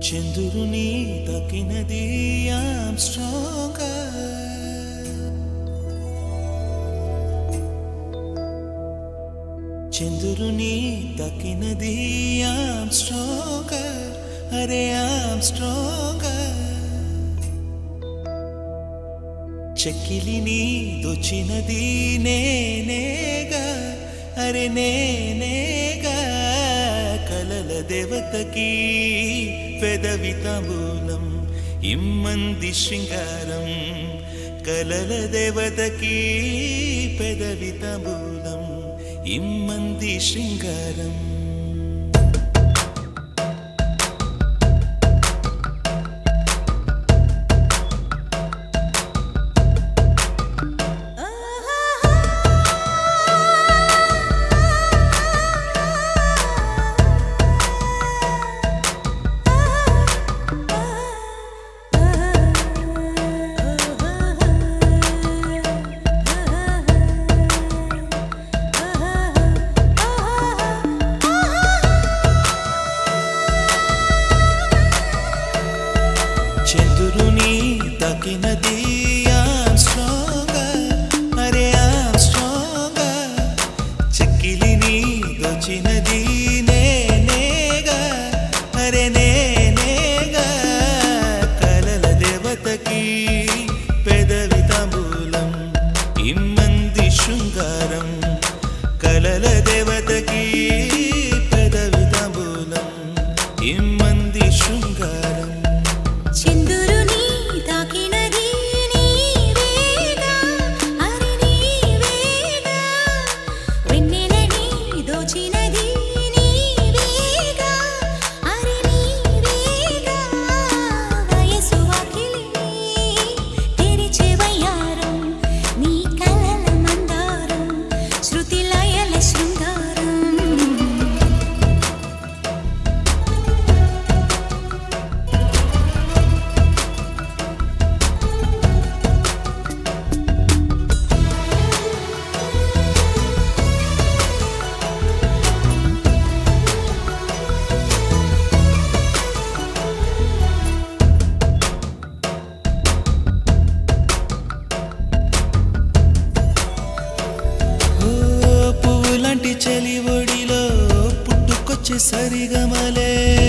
చంద్రుని తకినది I'm stronger చంద్రుని తకినది ఐఎమ్ స్ట్రాంగర్ అరే ఐఎమ్ స్ట్రాంగర్ చెక్కిలిని దొచ్చినది నేనేగా అరే నేనేగా కలల దేవతకి పెదవి తాంబూలం ఇమ్మంది శృంగారం కలల దేవతకి పెదవి తాంబూలం ఇమ్మంది శృంగారం చంద్రుని తగినది ఐఎమ్ స్ట్రాంగర్ అరే ఐఎమ్ స్ట్రాంగర్ చెక్కిలిని దొచ్చినది నేనేగా అరే నేనేగా కలల దేవతకి పెదవి తాంబూలం ఇమ్మంది శృంగారం కలల దేవతకి పెదవి తాంబూలం ఇమ్మంది శృంగారం చంద్రుని తాకినది నీవేగా అరి నీవేగా వెన్నెలని దోచినది నీవేగా అరి నీవేగా వయసు వాకిలిని తెరిచే వయ్యారం నీ కలల మందారం శృతి లయల శృంగారం ఓ పువ్వులాంటి చలి ఒడిలో పుట్టుకొచ్చే సరిగమలే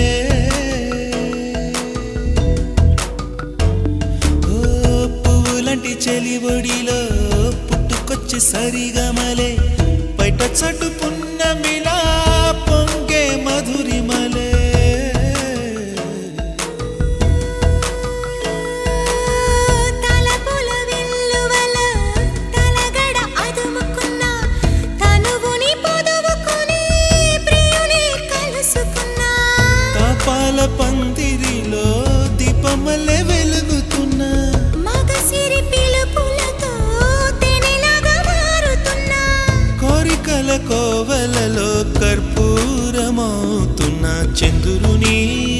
ఓ పువ్వులాంటి చలి ఒడిలో పుట్టుకొచ్చే సరిగమలే బయట చటు పున్నమిలా పొంగే మధురిమలే తలపుల వెల్లువల తలగడ అదుముకున్న తనువుని పొదువుకుని ప్రియుని కలుసుకున్నా తాపాల పందిరిలో దీపమల్లె వెలుగుతున్నా మగసిరి పిలుపులతో తెనెలాగా మారుతున్నా కోరికల కోవలలో కర్పూరమవుతున్న చంద్రుని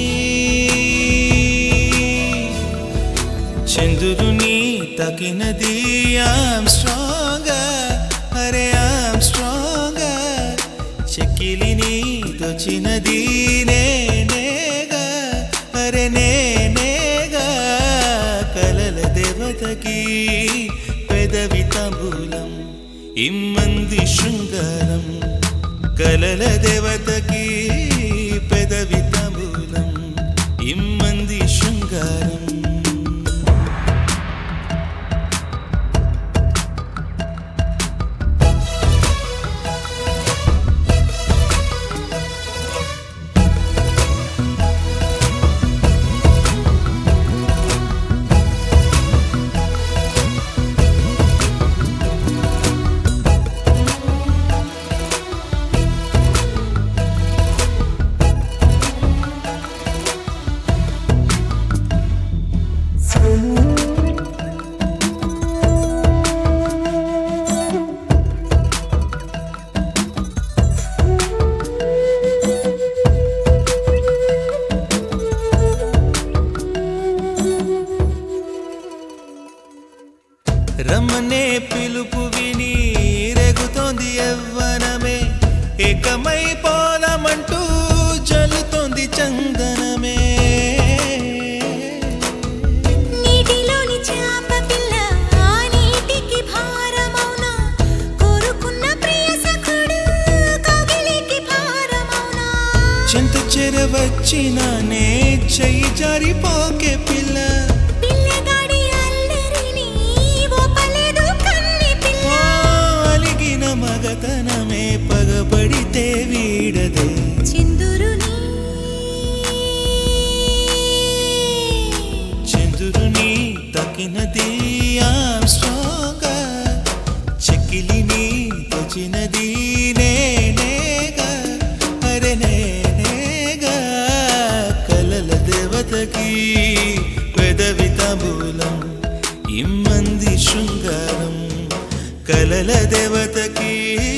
చంద్రుని తగినది ఐఎమ్ స్ట్రాంగర్ అరే ఐఎమ్ స్ట్రాంగర్ చెక్కిలిని దొచ్చినది నేనేగా అరే నేనేగా కలల దేవతకి పెదవి తాంబూలం ఇమ్మంది శృంగారం కలల దేవతకి పెదవి తాంబూలం ఇమ్మంది శృంగారం రమ్మనే పిలుపు విని రెగుతోంది యవ్వనమే ఏకమై పోలమంటూ చల్లుతోంది చందనమే వచ్చినానే చెయ్యి జారిపోకే పిల్ల పిల్లగాడి అల్లరిని ఓపలేదు కన్నె పిల్ల ఓ అలిగిన మగతనమే పగబడితే వీడదే చిందురుని చంద్రుని తకినది ఆమ్ స్ట్రాంగ్ చెక్కిలిని తొచినది నేనేగా అరే నేనేగా కలల దేవతకి పెదవి తాంబూలం ఇమ్మంది శృంగారం కలల దేవతకి